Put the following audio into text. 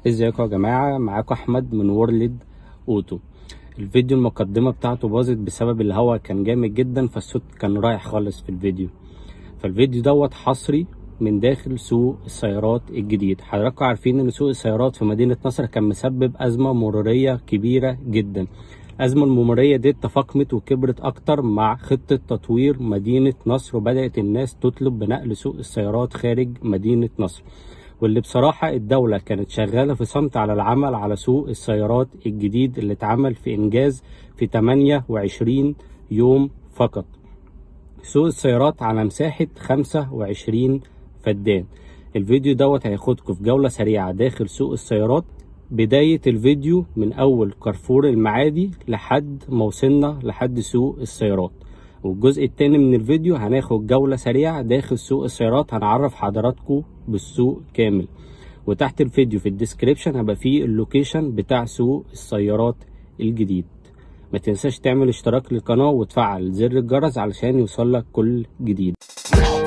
ازيكم يا جماعة معاكم احمد من وورلد اوتو الفيديو المقدمة بتاعته باظت بسبب الهوا كان جامد جدا فالصوت كان رايح خالص في الفيديو فالفيديو دوت حصري من داخل سوق السيارات الجديد حضراتكم عارفين ان سوق السيارات في مدينة نصر كان مسبب ازمة مرورية كبيرة جدا الأزمة المرورية دي تفاقمت وكبرت أكتر مع خطة تطوير مدينة نصر وبدأت الناس تطلب بنقل سوق السيارات خارج مدينة نصر واللي بصراحة الدولة كانت شغالة في صمت على العمل على سوق السيارات الجديد اللي اتعمل في إنجاز في 28 يوم فقط سوق السيارات على مساحة 25 فدان الفيديو دوت هياخدكم في جولة سريعة داخل سوق السيارات بداية الفيديو من أول كارفور المعادي لحد ما وصلنا لحد سوق السيارات والجزء التاني من الفيديو هناخد جولة سريعة داخل سوق السيارات هنعرف حضراتكم بالسوق كامل وتحت الفيديو في الديسكريبشن هيبقى فيه اللوكيشن بتاع سوق السيارات الجديد ما تنساش تعمل اشتراك للقناة وتفعل زر الجرس علشان يوصلك كل جديد